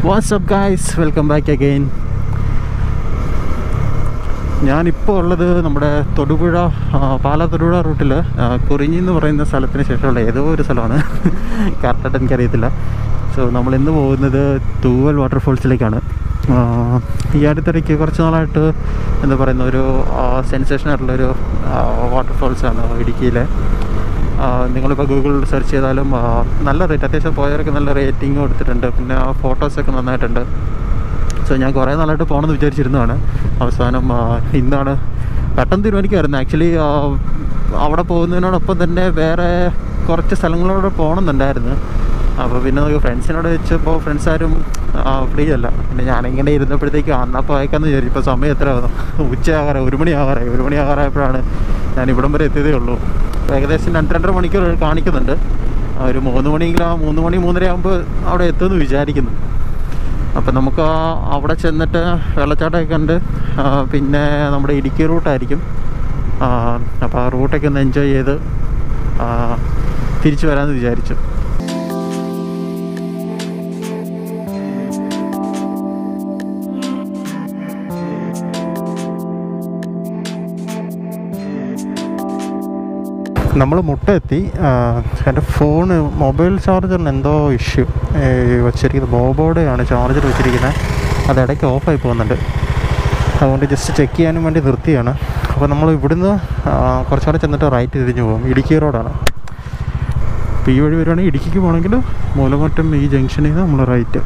WhatsApp guys welcome back again ഞാനിപ്പോൾ ഉള്ളത് നമ്മുടെ തൊടുപുഴ ആ, പാലാ തൊടുപുഴ റൂട്ടിൽ കുറിഞ്ഞി എന്ന് പറയുന്ന സ്ഥലത്തിന് ശേഷമുള്ള ഏതോ ഒരു സ്ഥലമാണ് കറക്റ്റായിട്ട് എനിക്കറിയത്തില്ല സോ നമ്മൾ ഇന്ന് പോകുന്നത് തൂവൽ വാട്ടർഫോൾസിലേക്കാണ് ആ, ഈ അടുത്തിടയ്ക്ക് കുറച്ച് നാളായിട്ട് എന്താ പറയുന്ന ഒരു സെൻസേഷൻ ആയിട്ടുള്ളൊരു വാട്ടർഫോൾസാണ് ഇടുക്കിയിലെ ആ, നിങ്ങളിപ്പോൾ ഗൂഗിളിൽ സെർച്ച് ചെയ്താലും ആ, നല്ല റേറ്റ് അത്യാവശ്യം പോയവരൊക്കെ നല്ല റേറ്റിംഗ് കൊടുത്തിട്ടുണ്ട് പിന്നെ ഫോട്ടോസൊക്കെ നന്നായിട്ടുണ്ട് സോ ഞാൻ കുറേ നാളായിട്ട് പോകണമെന്ന് വിചാരിച്ചിരുന്നതാണ് അവസാനം ആ, ഇന്നാണ് പെട്ടെന്ന് തീരുമാനിക്കുമായിരുന്നു ആക്ച്വലി അവിടെ പോകുന്നതിനോടൊപ്പം തന്നെ വേറെ കുറച്ച് സ്ഥലങ്ങളോട് പോകണമെന്നുണ്ടായിരുന്നു അപ്പോൾ പിന്നെ നമുക്ക് ഫ്രണ്ട്സിനോട് വെച്ചപ്പോൾ ഫ്രണ്ട്സ് ആരും ഫ്രീ അല്ല പിന്നെ ഞാനിങ്ങനെ ഇരുന്നപ്പോഴത്തേക്ക് എന്നാൽ പോയേക്കാന്ന് വിചാരിച്ചു ഇപ്പോൾ സമയം എത്ര ഉച്ചയാകാറായി ഒരു മണി ആകാറായി ഒരു മണി ആകാറായപ്പോഴാണ് ഞാൻ ഇവിടം വരെ എത്തിയതേ ഉള്ളൂ അപ്പോൾ ഏകദേശം രണ്ട് രണ്ടര മണിക്കൂർ കാണിക്കുന്നുണ്ട് ആ, ഒരു മൂന്ന് മണിയെങ്കിലും ആ മൂന്ന് മണി മൂന്നര ആകുമ്പോൾ അവിടെ എത്തുമെന്ന് വിചാരിക്കുന്നു അപ്പം നമുക്ക് ആ അവിടെ ചെന്നിട്ട് വെള്ളച്ചാട്ടമൊക്കെ കണ്ട് ആ, പിന്നെ നമ്മുടെ ഇടുക്കി റൂട്ടായിരിക്കും അപ്പോൾ ആ റൂട്ടൊക്കെ ഒന്ന് എൻജോയ് ചെയ്ത് ആ, തിരിച്ചു വരാമെന്ന് വിചാരിച്ചു നമ്മൾ മുട്ട എത്തി എൻ്റെ ഫോണ് മൊബൈൽ ചാർജറിന് എന്തോ ഇഷ്യൂ വച്ചിരിക്കുന്നത് ബോബോടെയാണ് ചാർജർ വെച്ചിരിക്കുന്നത് അത് ഇടയ്ക്ക് ഓഫായി പോകുന്നുണ്ട് അതുകൊണ്ട് ജസ്റ്റ് ചെക്ക് ചെയ്യാനും വേണ്ടി നിർത്തിയാണ് അപ്പോൾ നമ്മൾ ഇവിടുന്ന് ആ, കുറച്ചുകൂടെ ചെന്നിട്ട് റൈറ്റ് തിരിഞ്ഞു പോകും ഇടുക്കി റോഡാണ് അപ്പോൾ ഈ വഴി വരുവാണെങ്കിൽ ഇടുക്കിക്ക് പോകണമെങ്കിൽ മൂലമറ്റം ഈ ജംഗ്ഷനിൽ നിന്ന് നമ്മൾ റൈറ്റ്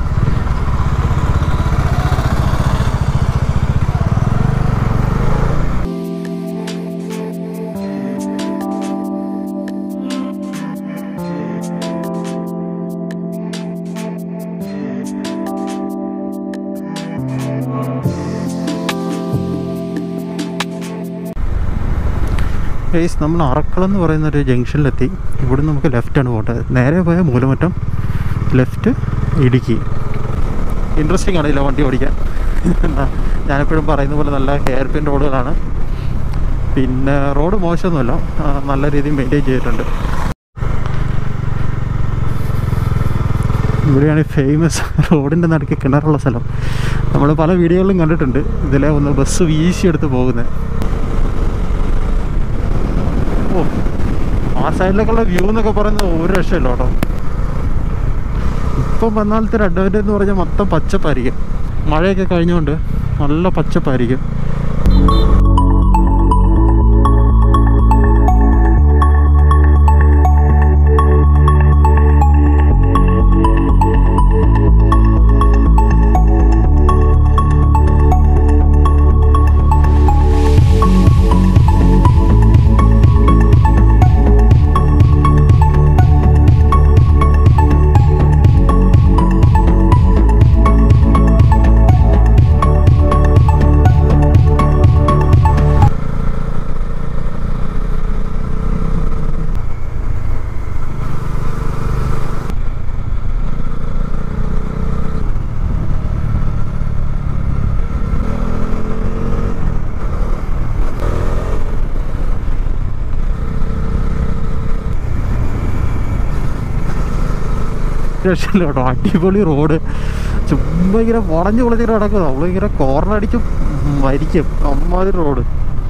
ഗൈസ് നമ്മൾ അറക്കളം എന്ന് പറയുന്ന ഒരു ജംഗ്ഷനിലെത്തി ഇവിടെ നമുക്ക് ലെഫ്റ്റാണ് പോകേണ്ടത് നേരെ പോയാൽ മൂലമറ്റം ലെഫ്റ്റ് ഇടുക്കി ഇൻട്രസ്റ്റിംഗ് ആണ് ഇതിലെ വണ്ടി ഓടിക്കാൻ ഞാനെപ്പോഴും പറയുന്ന പോലെ നല്ല ഹെയർ പിൻ റോഡുകളാണ് പിന്നെ റോഡ് മോശമൊന്നുമല്ല ആ, നല്ല രീതിയിൽ മെയിൻറ്റെയിൻ ചെയ്തിട്ടുണ്ട് ഇവിടെയാണ് ഫേമസ് റോഡിൻ്റെ നടുക്ക് കിണറുള്ള സ്ഥലം നമ്മൾ പല വീഡിയോകളിലും കണ്ടിട്ടുണ്ട് ഇതിലെ ഒന്ന് ബസ് വീശി എടുത്ത് പോകുന്നത് ഓ ആ സൈഡിലേക്കുള്ള വ്യൂ എന്നൊക്കെ പറയുന്നത് ഒരു രക്ഷയില്ല കേട്ടോ ഇപ്പം വന്നാലത്തെ ഒരു അഡ്വാൻറ്റേജ് എന്ന് പറഞ്ഞാൽ മൊത്തം പച്ചപ്പായിരിക്കും മഴയൊക്കെ കഴിഞ്ഞുകൊണ്ട് നല്ല പച്ചപ്പായിരിക്കും രക്ഷയില്ല കേട്ടോ അടിപൊളി റോഡ് ചുമ്മാ ഇങ്ങനെ വളഞ്ഞു പൊളിച്ചിട്ട് നടക്കുക നമ്മളിങ്ങനെ കോർണർ അടിച്ച് മരിക്കും അമ്മാതിരി റോഡ്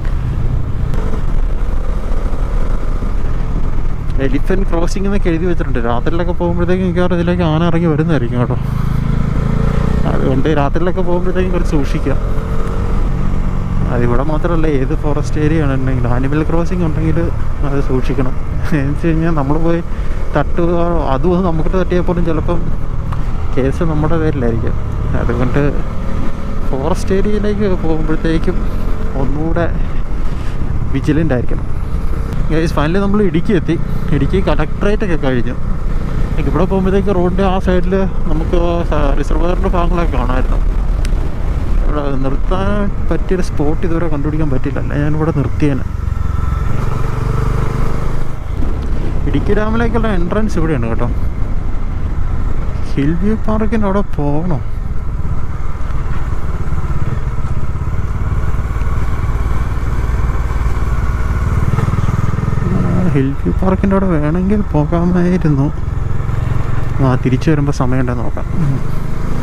എലിഫന്റ് ക്രോസിംഗ് എന്നൊക്കെ എഴുതി വെച്ചിട്ടുണ്ട് രാത്രിയിലൊക്കെ പോകുമ്പോഴത്തേക്കും മിക്കവാറും ഇതിലേക്ക് ആന ഇറങ്ങി വരുന്നതായിരിക്കും കേട്ടോ അതുകൊണ്ട് രാത്രിയിലൊക്കെ പോകുമ്പോഴത്തേക്കും കുറച്ച് സൂക്ഷിക്കുക അതിവിടെ മാത്രമല്ല ഏത് ഫോറസ്റ്റ് ഏരിയ ആണെന്നുണ്ടെങ്കിൽ ആനിമൽ ക്രോസിംഗ് ഉണ്ടെങ്കിൽ അത് സൂക്ഷിക്കണം എന്ന് വെച്ച് കഴിഞ്ഞാൽ നമ്മൾ പോയി തട്ടുക അതും അത് നമുക്ക് തട്ടിയാൽ പോലും ചിലപ്പം കേസ് നമ്മുടെ പേരിലായിരിക്കും അതുകൊണ്ട് ഫോറസ്റ്റ് ഏരിയയിലേക്ക് പോകുമ്പോഴത്തേക്കും ഒന്നുകൂടെ വിജിലൻ്റ് ആയിരിക്കണം ഗൈസ് ഫൈനലി നമ്മൾ ഇടുക്കി എത്തി ഇടുക്കി കളക്ടറേറ്റ് ഒക്കെ കഴിഞ്ഞു ഇവിടെ പോകുമ്പോഴത്തേക്ക് റോഡിൻ്റെ ആ സൈഡിൽ നമുക്ക് റിസർവറിൻ്റെ ഭാഗങ്ങളൊക്കെ കാണാമായിരുന്നു ഇവിടെ നിർത്താൻ പറ്റിയൊരു സ്പോട്ട് ഇതുവരെ കണ്ടുപിടിക്കാൻ പറ്റില്ല അല്ല ഞാനിവിടെ നിർത്തിയേനെ ഇടുക്കി ഡാമിലേക്കുള്ള എൻട്രൻസ് ഇവിടെയാണ് കേട്ടോ ഹിൽ വ്യൂ പാർക്കിൻ്റെ അവിടെ പോകണോ ഹിൽ വ്യൂ പാർക്കിൻ്റെ അവിടെ വേണമെങ്കിൽ പോകാമായിരുന്നു ആ തിരിച്ചു വരുമ്പോൾ സമയമുണ്ടെന്ന് നോക്കാം ഉം.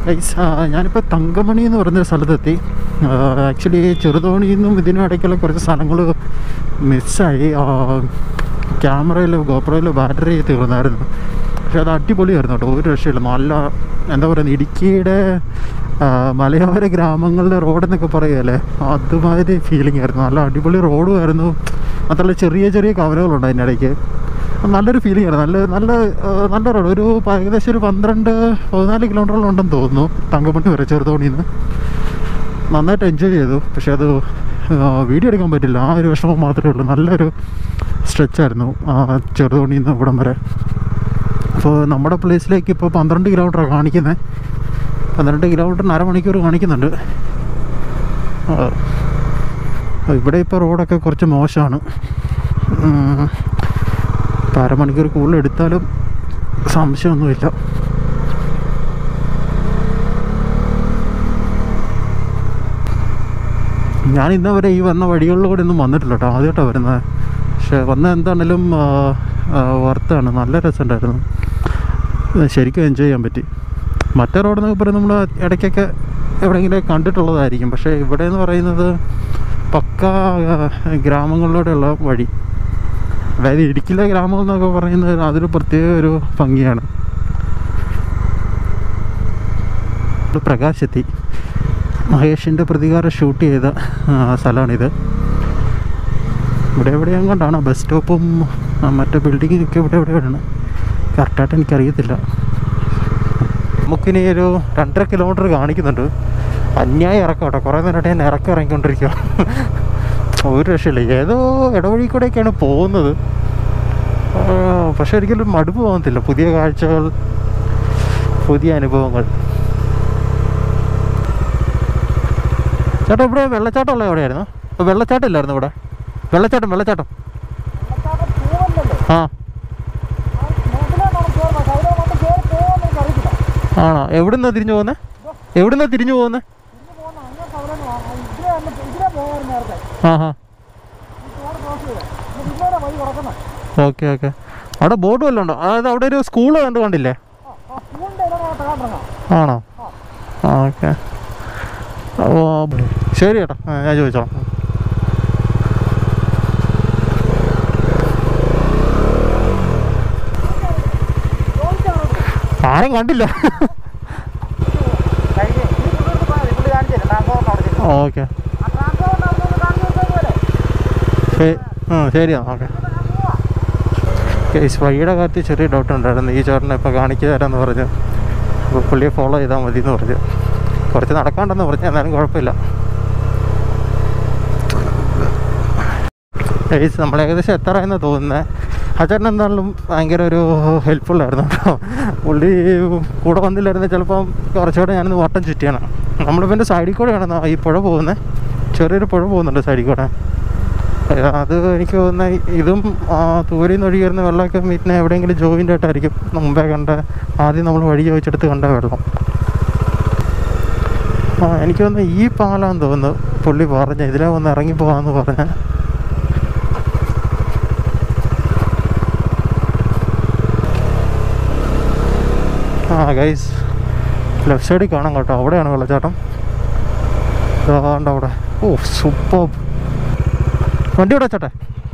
ഗൈസ് ഞാനിപ്പോൾ തങ്കമണി എന്ന് പറയുന്ന സ്ഥലത്തെത്തി ആക്ച്വലി ചെറുതോണിയിൽ നിന്നും ഇതിനും ഇടയ്ക്കുള്ള കുറച്ച് സ്ഥലങ്ങൾ മിസ്സായി ക്യാമറയിൽ ഗോപ്രോയിൽ ബാറ്ററി തീർന്നായിരുന്നു പക്ഷെ അത് അടിപൊളിയായിരുന്നു കേട്ടോ ഒരു രക്ഷയില്ല നല്ല എന്താ പറയുക ഇടുക്കിയുടെ ആ, മലയോര ഗ്രാമങ്ങളിലെ റോഡെന്നൊക്കെ പറയുമല്ലേ അതുമാതിരി ഫീലിംഗ് ആയിരുന്നു നല്ല അടിപൊളി റോഡും ആയിരുന്നു മാത്രമല്ല ചെറിയ ചെറിയ കവലകളുണ്ട് അതിൻ്റെ ഇടയ്ക്ക് നല്ലൊരു ഫീലിംഗ് ആയിരുന്നു നല്ല നല്ല ആ, നല്ല റോഡ് ഒരു പ- ഏകദേശം ഒരു പന്ത്രണ്ട് പതിനാല് കിലോമീറ്ററോളം ഉണ്ടെന്ന് തോന്നുന്നു തങ്കമണി വരെ ചെറുതോണിയിൽ നിന്ന് നന്നായിട്ട് എൻജോയ് ചെയ്തു പക്ഷെ അത് വീഡിയോ എടുക്കാൻ പറ്റില്ല ആ ഒരു വിഷമം മാത്രമേ ഉള്ളൂ നല്ലൊരു സ്ട്രെച്ചായിരുന്നു ചെറുതോണിയിൽ നിന്ന് ഇവിടം വരെ അപ്പോൾ നമ്മുടെ പ്ലേസിലേക്ക് ഇപ്പോൾ പന്ത്രണ്ട് കിലോമീറ്ററാണ് കാണിക്കുന്നത് പന്ത്രണ്ട് കിലോമീറ്ററിന് അരമണിക്കൂർ കാണിക്കുന്നുണ്ട് ആ, ഇവിടെ ഇപ്പോൾ റോഡൊക്കെ കുറച്ച് മോശമാണ് ഉം. ഇപ്പോൾ അരമണിക്കൂർ കൂടുതൽ എടുത്താലും സംശയമൊന്നുമില്ല ഞാൻ ഇന്ന് വരെ ഈ വന്ന വഴികളിലൂടെ ഒന്നും വന്നിട്ടില്ല കേട്ടോ ആദ്യമായിട്ടാണ് വരുന്നത് പക്ഷെ വന്ന എന്താണേലും വർത്താണ് നല്ല രസമുണ്ടായിരുന്നു ആ, ശരിക്കും എൻജോയ് ചെയ്യാൻ പറ്റി മറ്റേ റോഡ് എന്നൊക്കെ പറയുന്നത് നമ്മൾ ഇടയ്ക്കൊക്കെ എവിടെയെങ്കിലും കണ്ടിട്ടുള്ളതായിരിക്കും പക്ഷേ ഇവിടെ എന്ന് പറയുന്നത് പക്ക ആ, ഗ്രാമങ്ങളിലൂടെയുള്ള വഴി അതായത് ഇടുക്കിയിലെ ഗ്രാമം എന്നൊക്കെ പറയുന്നത് അതൊരു പ്രത്യേക ഒരു ഭംഗിയാണ് ഇത് പ്രകാശെത്തി മഹേഷിൻ്റെ പ്രതികാരം ഷൂട്ട് ചെയ്ത ആ, സ്ഥലമാണിത് ഇവിടെ എവിടെയും കൊണ്ടാണ് ബസ് സ്റ്റോപ്പും ആ, മറ്റേ ബിൽഡിങ്ങും ഒക്കെ ഇവിടെ എവിടെയാണ് കറക്റ്റായിട്ട് എനിക്കറിയത്തില്ല നമുക്കിനി ഒരു രണ്ടര കിലോമീറ്റർ കാണിക്കുന്നുണ്ട് അന്യായ ഇറക്കം കേട്ടോ കുറേ നേരമായിട്ട് ഞാൻ ഇറക്കം ഇറങ്ങിക്കൊണ്ടിരിക്കുക ഒരു രക്ഷയില്ല ഏതോ ഇടവഴി കൂടെയൊക്കെയാണ് പോകുന്നത് ആ, പക്ഷെ ഒരിക്കലും മടുപ്പ് തോന്നത്തില്ല പുതിയ കാഴ്ചകൾ പുതിയ അനുഭവങ്ങൾ ചേട്ടാ ഇവിടെ വെള്ളച്ചാട്ടം ഉള്ള എവിടെയായിരുന്നു വെള്ളച്ചാട്ടം ഇല്ലായിരുന്നു ഇവിടെ വെള്ളച്ചാട്ടം വെള്ളച്ചാട്ടം ആ ആണോ എവിടുന്നാ തിരിഞ്ഞു പോകുന്നത് എവിടുന്നാ തിരിഞ്ഞു പോകുന്നത് ആ ഹാ ഓക്കെ ഓക്കെ അവിടെ ബോർഡ് വല്ലതും ഉണ്ടോ അതായത് അവിടെ ഒരു സ്കൂൾ കണ്ട് കണ്ടില്ലേ ആണോ ആ ഓക്കെ ഓ ശരി ചേട്ടാ ആ, ഞാൻ ചോദിച്ചോളാം ആരും കണ്ടില്ല ഓക്കെ ആ ശരിയാ ഓക്കെ കേസ് വഴിയുടെ കാര്യത്തിൽ ചെറിയ ഡൗട്ട് ഉണ്ടായിരുന്നു ഈ ചേട്ടനെ ഇപ്പോൾ കാണിച്ചു തരാമെന്ന് പറഞ്ഞു അപ്പോൾ പുള്ളിയെ ഫോളോ ചെയ്താൽ മതി എന്ന് പറഞ്ഞു കുറച്ച് നടക്കാണ്ടെന്ന് പറഞ്ഞു എന്നാലും കുഴപ്പമില്ല കേസ് നമ്മൾ ഏകദേശം എത്താറായെന്ന് തോന്നുന്നത് ആ ചേട്ടൻ എന്തായാലും ഭയങ്കര ഒരു ഹെൽപ്ഫുൾ ആയിരുന്നു കേട്ടോ പുള്ളി കൂടെ വന്നില്ലായിരുന്നു ചിലപ്പം കുറച്ചുകൂടെ ഞാനൊന്ന് വട്ടം ചുറ്റിയാണ് നമ്മളിപ്പോൾ എൻ്റെ സൈഡിൽ കൂടെയാണ് ഈ പുഴ പോകുന്നത് ചെറിയൊരു പുഴ പോകുന്നുണ്ട് സൈഡിൽ കൂടെ ഏഹ് അത് എനിക്ക് തോന്നുന്ന ഇതും തൂരിൽ നിന്ന് ഒഴുകി വരുന്ന വെള്ളമൊക്കെ പിന്നെ എവിടെയെങ്കിലും ജോയിൻ്റ് ആയിട്ടായിരിക്കും മുമ്പേ കണ്ട ആദ്യം നമ്മൾ വഴി ചോദിച്ചെടുത്ത് കണ്ട വെള്ളം ആ എനിക്ക് തോന്നുന്നു ഈ പാലാന്ന് തോന്നുന്നു പുള്ളി പറഞ്ഞ ഇതിലെ ഒന്ന് ഇറങ്ങി പോകാമെന്ന് പറഞ്ഞ ആ ഗൈസ് ലെഫ്റ്റ് സൈഡിൽ കാണാം കേട്ടോ അവിടെയാണ് വെള്ളച്ചാട്ടം ഇതാണ്ട് അവിടെ ഓ സൂപ്പർ വണ്ടി ഇവിടെ ചേട്ടെ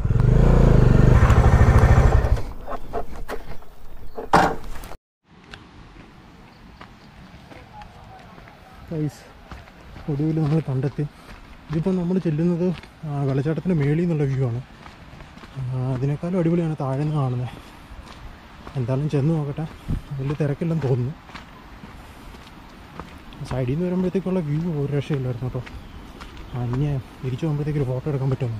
ഗൈസ് ഒടുവിൽ നമ്മൾ കണ്ടെത്തി ഇതിപ്പോൾ നമ്മൾ ചെല്ലുന്നത് ആ, വെള്ളച്ചാട്ടത്തിൻ്റെ മേളിൽ നിന്നുള്ള വ്യൂ ആണ് ആ, അതിനേക്കാളും അടിപൊളിയാണ് താഴെ നിന്ന് കാണുന്നത് എന്തായാലും ചെന്ന് നോക്കട്ടെ വലിയ തിരക്കില്ലെന്ന് തോന്നുന്നു സൈഡിൽ നിന്ന് വരുമ്പോഴത്തേക്കുള്ള വ്യൂ ഒരു രക്ഷയില്ലായിരുന്നു കേട്ടോ അന്യ തിരിച്ചു പോകുമ്പോഴത്തേക്ക് ഒരു ഫോട്ടോ എടുക്കാൻ പറ്റുമോ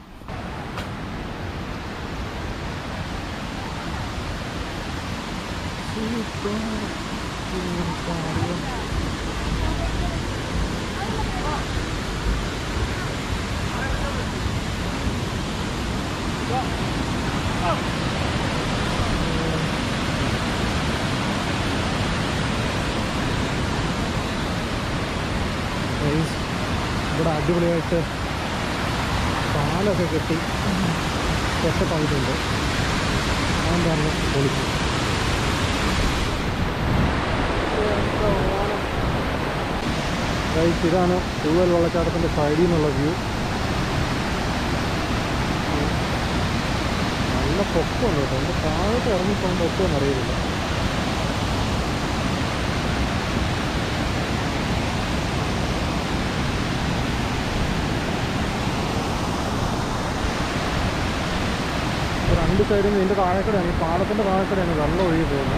Guys, ഇവിടെ അടിപൊളിയായിട്ട് പാലൊക്കെ കെട്ടി സെറ്റപ്പായിട്ടുണ്ട് അതെന്താണ് പൊളിച്ചു ഗൈസ് ഇതാണ് തൂവൽ വെള്ളച്ചാട്ടത്തിൻ്റെ സൈഡിൽ നിന്നുള്ള വ്യൂ നല്ല പൊക്കമുണ്ട് കേട്ടോ എൻ്റെ താഴോട്ട് ഇറങ്ങിപ്പോകാൻ പറ്റുമെന്ന് അറിയില്ല രണ്ട് സൈഡിൽ നിന്ന് ഇതിൻ്റെ താഴെക്കടയാണ് ഈ പാലത്തിൻ്റെ താഴെക്കടയാണ് വെള്ളം ഒഴുകി പോകുന്നത്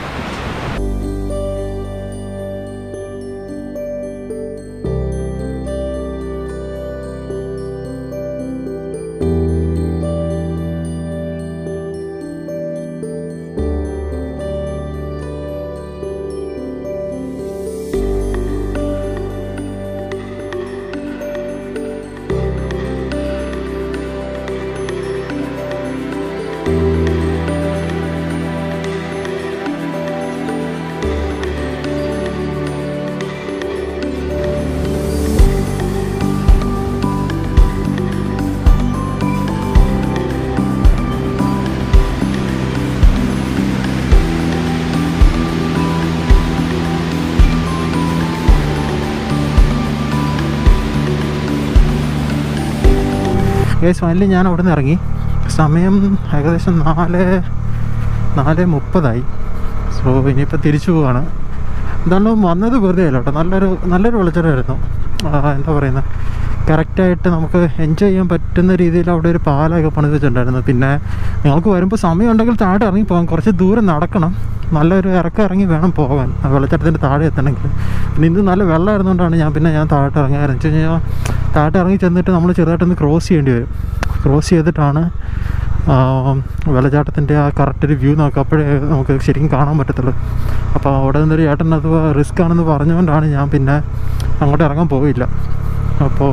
ഗൈസ് ഫൈനലി ഞാൻ അവിടെ നിന്ന് ഇറങ്ങി സമയം ഏകദേശം നാല് നാല് മുപ്പതായി സോ ഇനിയിപ്പോൾ തിരിച്ചു പോവാണ് എന്തായാലും വന്നത് വെറുതെ അല്ല കേട്ടോ നല്ലൊരു നല്ലൊരു വെളിച്ചെടായിരുന്നു എന്താ പറയുന്നത് കറക്റ്റായിട്ട് നമുക്ക് എൻജോയ് ചെയ്യാൻ പറ്റുന്ന രീതിയിൽ അവിടെ ഒരു പാലൊക്കെ പണിത് വെച്ചിട്ടുണ്ടായിരുന്നു പിന്നെ നിങ്ങൾക്ക് വരുമ്പോൾ സമയം ഉണ്ടെങ്കിൽ താഴെ ഇറങ്ങി പോകാം കുറച്ച് ദൂരം നടക്കണം നല്ലൊരു ഇറക്കം ഇറങ്ങി വേണം പോകാൻ ആ വെള്ളച്ചാട്ടത്തിൻ്റെ താഴെ എത്തണമെങ്കിൽ പിന്നെ ഇന്ന് നല്ല വെള്ളമായിരുന്നുകൊണ്ടാണ് ഞാൻ പിന്നെ ഞാൻ താഴോട്ട് ഇറങ്ങാറ് വെച്ച് കഴിഞ്ഞാൽ താഴോട്ട് ഇറങ്ങി ചെന്നിട്ട് നമ്മൾ ചെറുതായിട്ടൊന്ന് ക്രോസ് ചെയ്യേണ്ടി വരും ക്രോസ് ചെയ്തിട്ടാണ് ആ, വെള്ളച്ചാട്ടത്തിൻ്റെ ആ കറക്റ്റ് ഒരു വ്യൂ നോക്കുക അപ്പോഴേ നമുക്ക് ശരിക്കും കാണാൻ പറ്റത്തുള്ളൂ അപ്പോൾ അവിടെ നിന്നൊരു ചേട്ടൻ അത് റിസ്ക് ആണെന്ന് പറഞ്ഞുകൊണ്ടാണ് ഞാൻ പിന്നെ അങ്ങോട്ട് ഇറങ്ങാൻ പോയില്ല അപ്പോൾ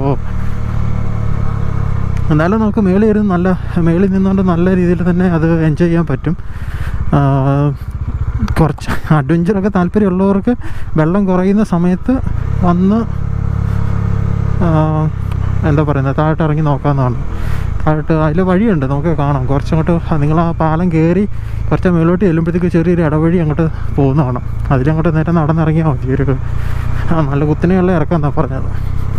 എന്നാലും നമുക്ക് മേളിൽ ഇരുന്ന് നല്ല മേളിൽ നിന്നുകൊണ്ട് നല്ല രീതിയിൽ തന്നെ അത് എൻജോയ് ചെയ്യാൻ പറ്റും ആ, കുറച്ച് അഡ്വഞ്ചറൊക്കെ താല്പര്യമുള്ളവർക്ക് വെള്ളം കുറയുന്ന സമയത്ത് വന്ന് ആ, എന്താ പറയുന്നത് താഴോട്ട് ഇറങ്ങി നോക്കാവുന്നതാണ് താഴോട്ട് അതിൽ വഴിയുണ്ട് നമുക്ക് കാണാം കുറച്ചങ്ങോട്ട് നിങ്ങൾ ആ പാലം കയറി കുറച്ച് മേലോട്ട് ചെല്ലുമ്പോഴത്തേക്ക് ചെറിയൊരു ഇടവഴി അങ്ങോട്ട് പോകുന്നതാണ് അതിലങ്ങോട്ട് നേരെ നടന്നിറങ്ങിയാൽ മതി ഒരു ആ, നല്ല കുത്തനെയുള്ള ഇറക്കം എന്നാണ് പറഞ്ഞത്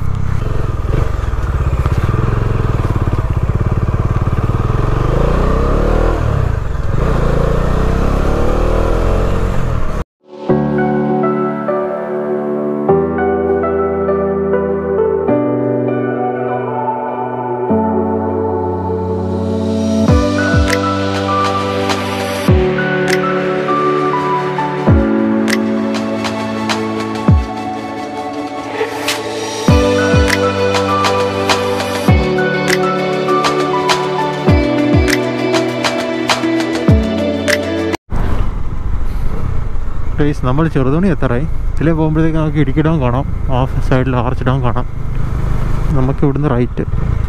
പ്ലീസ് നമ്മൾ ചെറുതോണി എത്തറായി ഇതിലേ പോകുമ്പോഴത്തേക്ക് നമുക്ക് ഇടുക്കി ഡാം കാണാം ആ സൈഡിൽ ആർച്ച് ഡാം കാണാം നമുക്ക് ഇവിടുന്ന് റൈറ്റ്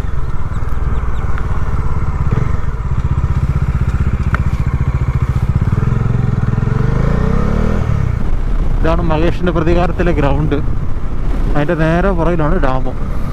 ഇതാണ് മഹേഷിൻ്റെ പ്രതികാരത്തിലെ ഗ്രൗണ്ട് അതിൻ്റെ നേരെ പുറകിലാണ് ഡാമും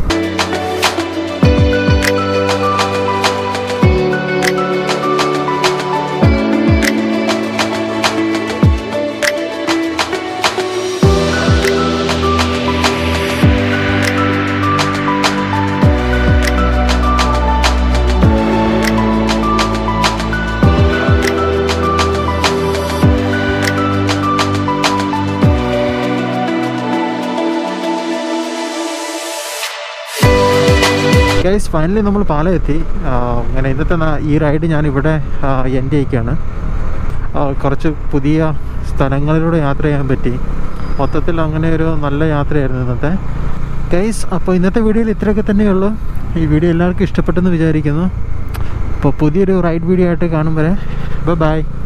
ഗൈസ് ഫൈനലി നമ്മൾ പാലം എത്തി ആ, അങ്ങനെ ഇന്നത്തെ ന- ഈ റൈഡ് ഞാൻ ഇവിടെ എൻ്റെ ചെയ്യിക്കുകയാണ് കുറച്ച് പുതിയ സ്ഥലങ്ങളിലൂടെ യാത്ര ചെയ്യാൻ പറ്റി മൊത്തത്തിൽ അങ്ങനെ ഒരു നല്ല യാത്രയായിരുന്നു ഇന്നത്തെ ഗൈസ് അപ്പോൾ ഇന്നത്തെ വീഡിയോയിൽ ഇത്രയൊക്കെ തന്നെയുള്ളൂ ഈ വീഡിയോ എല്ലാവർക്കും ഇഷ്ടപ്പെട്ടെന്ന് വിചാരിക്കുന്നു അപ്പോൾ പുതിയൊരു റൈഡ് വീഡിയോ ആയിട്ട് കാണും വരെ ബൈ